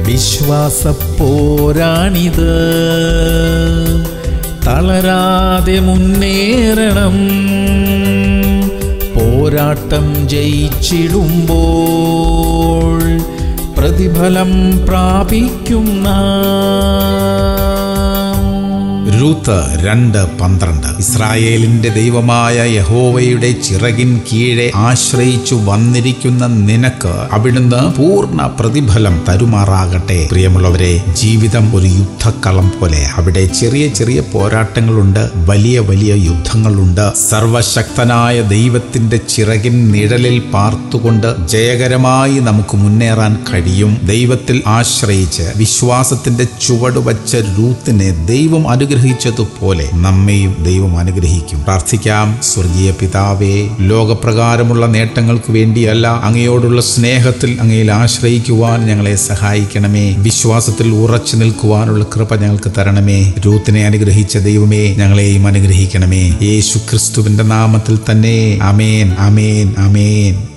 വിശ്വാസപ്പോരാണിത് തളരാതെ മുന്നേറണം പോരാട്ടം ജയിച്ചിടുമ്പോൾ പ്രതിഫലം പ്രാപിക്കും നാം രൂത്ത് രണ്ട് പന്ത്രണ്ട് ഇസ്രായേലിന്റെ ദൈവമായ യഹോവയുടെ ചിറകിൻ കീഴെ ആശ്രയിച്ചു വന്നിരിക്കുന്ന നിനക്ക് അവിടുന്ന് പൂർണ്ണ പ്രതിഫലം തരുമാറാകട്ടെ പ്രിയമുള്ളവരെ ജീവിതം ഒരു യുദ്ധക്കളം പോലെ അവിടെ ചെറിയ ചെറിയ പോരാട്ടങ്ങളുണ്ട് വലിയ വലിയ യുദ്ധങ്ങളുണ്ട് സർവശക്തനായ ദൈവത്തിന്റെ ചിറകിൻ നിഴലിൽ പാർത്തുകൊണ്ട് ജയകരമായി നമുക്ക് മുന്നേറാൻ കഴിയും ദൈവത്തിൽ ആശ്രയിച്ച് വിശ്വാസത്തിന്റെ ചുവട് വച്ച രൂത്തിനെ ദൈവം അനുഗ്രഹിച്ചതുപോലെ നമ്മെയും ദൈവം അനുഗ്രഹിക്കും പ്രാർത്ഥിക്കാം സ്വർഗീയ പിതാവേ ലോകപ്രകാരമുള്ള നേട്ടങ്ങൾക്ക് വേണ്ടിയല്ല അങ്ങയോടുള്ള സ്നേഹത്തിൽ അങ്ങയിൽ ആശ്രയിക്കുവാൻ ഞങ്ങളെ സഹായിക്കണമേ വിശ്വാസത്തിൽ ഉറച്ചു നിൽക്കുവാനുള്ള കൃപ ഞങ്ങൾക്ക് തരണമേ രൂത്തിനെ അനുഗ്രഹിച്ച ദൈവമേ ഞങ്ങളെയും അനുഗ്രഹിക്കണമേ യേശു ക്രിസ്തുവിന്റെ നാമത്തിൽ തന്നെ അമേൻ അമേൻ അമേൻ